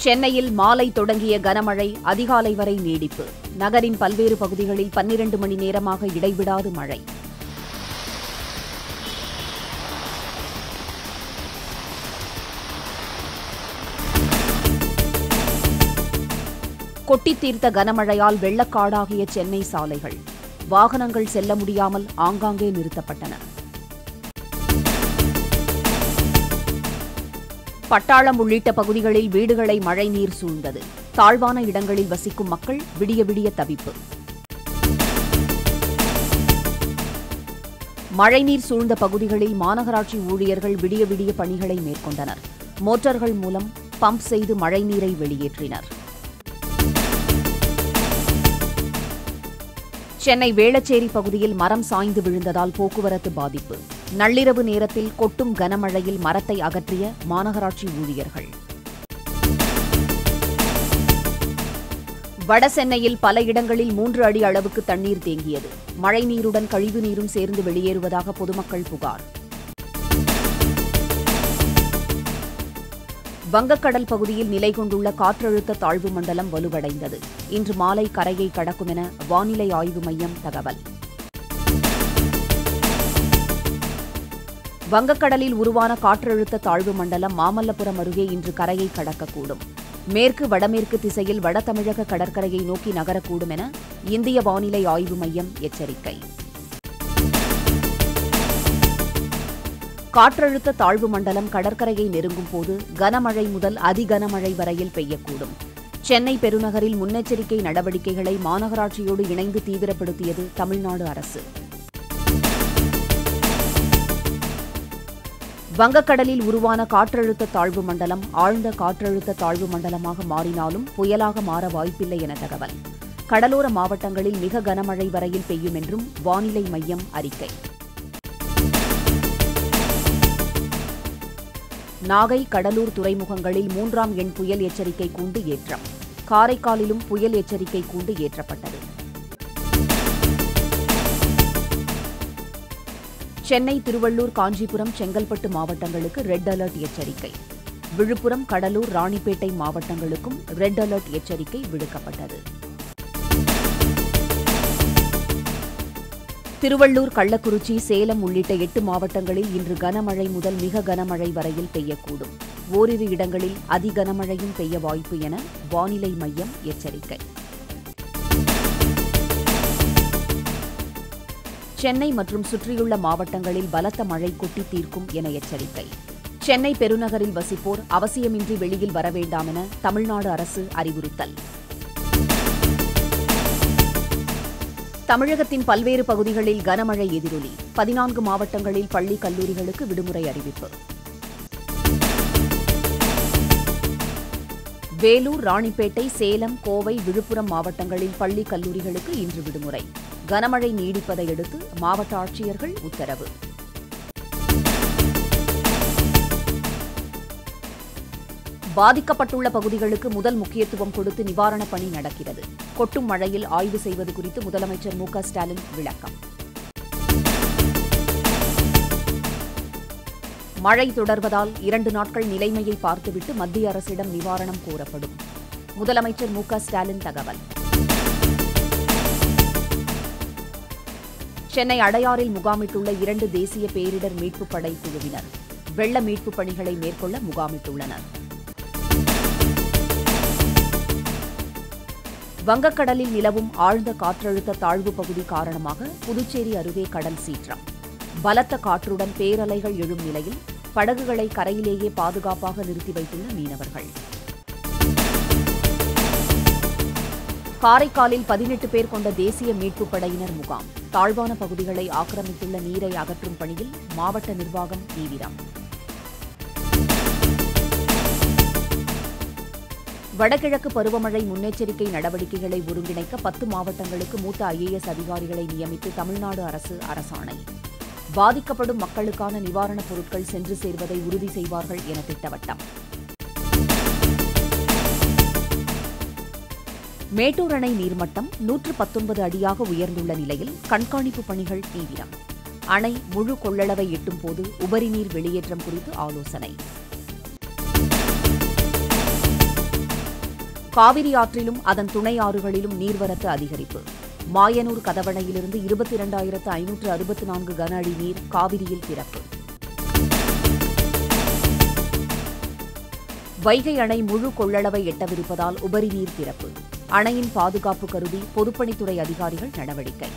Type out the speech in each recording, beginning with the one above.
சென்னையில் மாலை தொடங்கிய கனமழை அதிகாலை வரை நீடிப்பு நகரின் பல்வேறு பகுதிகளில் பன்னிரண்டு மணி நேரமாக இடைவிடாது மழை கொட்டித் தீர்த்த கனமழையால் வெள்ளக்காடாகிய சென்னை சாலைகள் வாகனங்கள் செல்ல முடியாமல் ஆங்காங்கே நிறுத்தப்பட்டன பட்டாளம் உள்ளிட்ட பகுதிகளில் வீடுகளை மழைநீர் சூழ்ந்தது தாழ்வான இடங்களில் வசிக்கும் மக்கள் விடிய விடிய தவிப்பு மழைநீர் சூழ்ந்த பகுதிகளில் மாநகராட்சி ஊழியர்கள் விடிய விடிய பணிகளை மேற்கொண்டனர் மோட்டார்கள் மூலம் பம்ப் செய்து மழைநீரை வெளியேற்றினர் சென்னை வேளச்சேரி பகுதியில் மரம் சாய்ந்து விழுந்ததால் போக்குவரத்து பாதிப்பு நள்ளிரவு நேரத்தில் கொட்டும் கனமழையில் மரத்தை அகற்றிய மாநகராட்சி ஊழியர்கள் வடசென்னையில் பல இடங்களில் மூன்று அடி அளவுக்கு தண்ணீர் தேங்கியது மழைநீருடன் கழிவுநீரும் சேர்ந்து வெளியேறுவதாக பொதுமக்கள் புகார் வங்கக்கடல் பகுதியில் நிலை கொண்டுள்ள காற்றழுத்த தாழ்வு மண்டலம் வலுவடைந்தது இன்று மாலை கரையை கடக்கும் என வானிலை ஆய்வு மையம் தகவல் வங்கக்கடலில் உருவான காற்றழுத்த தாழ்வு மண்டலம் மாமல்லபுரம் அருகே இன்று கரையை கடக்கக்கூடும் மேற்கு வடமேற்கு திசையில் வட தமிழக கடற்கரையை நோக்கி நகரக்கூடும் என இந்திய வானிலை ஆய்வு மையம் எச்சரிக்கை காற்றழுத்த தாழ்வு மண்டலம் கடற்கரையை நெருங்கும் போது கனமழை முதல் அதிகனமழை வரையில் பெய்யக்கூடும் சென்னை பெருநகரில் முன்னெச்சரிக்கை நடவடிக்கைகளை மாநகராட்சியோடு இணைந்து தீவிரப்படுத்தியது தமிழ்நாடு அரசு வங்கக்கடலில் உருவான காற்றழுத்த தாழ்வு மண்டலம் ஆழ்ந்த காற்றழுத்த தாழ்வு மண்டலமாக மாறினாலும் புயலாக மாற வாய்ப்பில்லை என தகவல் கடலோர மாவட்டங்களில் மிக கனமழை வரையில் பெய்யும் என்றும் வானிலை மையம் அறிக்கை நாகை கடலூர் துறைமுகங்களில் மூன்றாம் எண் புயல் எச்சரிக்கை கூண்டு ஏற்றம் காரைக்காலிலும் புயல் எச்சரிக்கை கூண்டு ஏற்றப்பட்டது சென்னை திருவள்ளூர் காஞ்சிபுரம் செங்கல்பட்டு மாவட்டங்களுக்கு ரெட் அலர்ட் எச்சரிக்கை விழுப்புரம் கடலூர் ராணிப்பேட்டை மாவட்டங்களுக்கும் ரெட் அலர்ட் எச்சரிக்கை விடுக்கப்பட்டது திருவள்ளூர் கள்ளக்குறிச்சி சேலம் உள்ளிட்ட எட்டு மாவட்டங்களில் இன்று கனமழை முதல் மிக கனமழை வரையில் பெய்யக்கூடும் ஓரிரு இடங்களில் அதிகனமழையும் பெய்ய வாய்ப்பு என வானிலை மையம் எச்சரிக்கை சென்னை மற்றும் சுற்றியுள்ள மாவட்டங்களில் பலத்த மழை கொட்டி தீர்க்கும் என எச்சரிக்கை சென்னை பெருநகரில் வசிப்போர் அவசியமின்றி வெளியில் வர வேண்டாம் என தமிழ்நாடு அரசு அறிவுறுத்தல் தமிழகத்தின் பல்வேறு பகுதிகளில் கனமழை எதிரொலி பதினான்கு மாவட்டங்களில் பள்ளி கல்லூரிகளுக்கு விடுமுறை அறிவிப்பு வேலூர் ராணிப்பேட்டை சேலம் கோவை விழுப்புரம் மாவட்டங்களில் பள்ளி கல்லூரிகளுக்கு இன்று விடுமுறை கனமழை நீடிப்பதை அடுத்து மாவட்ட ஆட்சியர்கள் உத்தரவு பாதிக்கப்பட்டுள்ள பகுதிகளுக்கு முதல் முக்கியத்துவம் கொடுத்து நிவாரணப் பணி நடக்கிறது கொட்டும் மழையில் ஆய்வு செய்வது குறித்து முதலமைச்சர் மு க ஸ்டாலின் விளக்கம் மழை தொடர்வதால் இரண்டு நாட்கள் நிலைமையை பார்த்துவிட்டு மத்திய அரசிடம் நிவாரணம் கோரப்படும் முதலமைச்சர் மு க ஸ்டாலின் தகவல் சென்னை அடையாறில் முகாமிட்டுள்ள இரண்டு தேசிய பேரிடர் மீட்புப் படை குழுவினர் வெள்ள மீட்புப் பணிகளை மேற்கொள்ள முகாமிட்டுள்ளனர் வங்கக்கடலில் நிலவும் ஆழ்ந்த காற்றழுத்த தாழ்வு பகுதி காரணமாக புதுச்சேரி அருகே கடல் சீற்றம் பலத்த காற்றுடன் பேரலைகள் எழும் நிலையில் படகுகளை கரையிலேயே பாதுகாப்பாக நிறுத்தி வைத்துள்ள மீனவர்கள் காரைக்காலில் பதினெட்டு பேர் கொண்ட தேசிய மீட்புப் படையினர் முகாம் தாழ்வான பகுதிகளை ஆக்கிரமித்துள்ள நீரை அகற்றும் பணியில் மாவட்ட நிர்வாகம் தீவிரம் வடகிழக்கு பருவமழை முன்னெச்சரிக்கை நடவடிக்கைகளை ஒருங்கிணைக்க பத்து மாவட்டங்களுக்கு மூத்த ஐஏஎஸ் அதிகாரிகளை நியமித்து தமிழ்நாடு அரசு அரசாணை பாதிக்கப்படும் மக்களுக்கான நிவாரணப் பொருட்கள் சென்று சேர்வதை உறுதி செய்வார்கள் என திட்டவட்டம் மேட்டூர் அணை நீர்மட்டம் நூற்று பத்தொன்பது அடியாக உயர்ந்துள்ள நிலையில் கண்காணிப்பு பணிகள் தீவிரம் அணை முழு கொள்ளளவை எட்டும் போது உபரி நீர் வெளியேற்றம் குறித்து ஆலோசனை காவிரி ஆற்றிலும் அதன் துணை ஆறுகளிலும் நீர்வரத்து அதிகரிப்பு மாயனூர் கதவணையிலிருந்து இருபத்தி இரண்டாயிரத்து ஐநூற்று அறுபத்தி நான்கு கன அடி நீர் காவிரியில் திறப்பு வைகை அணை முழு கொள்ளளவை எட்டவிருப்பதால் உபரி நீர் திறப்பு அணையின் பாதுகாப்பு கருதி பொதுப்பணித்துறை அதிகாரிகள் நடவடிக்கை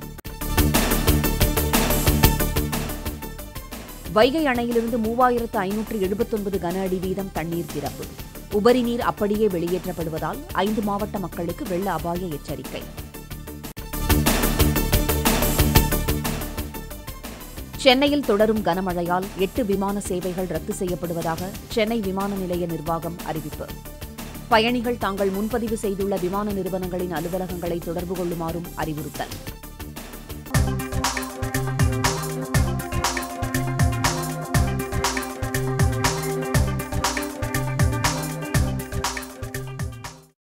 வைகை அணையிலிருந்து மூவாயிரத்து ஐநூற்று எழுபத்தொன்பது கன அடி வீதம் தண்ணீர் திறப்பு உபரி நீர் அப்படியே வெளியேற்றப்படுவதால் ஐந்து மாவட்ட மக்களுக்கு வெள்ள அபாய எச்சரிக்கை சென்னையில் தொடரும் கனமழையால் எட்டு விமான சேவைகள் ரத்து செய்யப்படுவதாக சென்னை விமான நிலைய நிர்வாகம் அறிவிப்பு பயணிகள் தாங்கள் முன்பதிவு செய்துள்ள விமான நிறுவனங்களின் அலுவலகங்களை தொடர்பு கொள்ளுமாறும் அறிவுறுத்தல்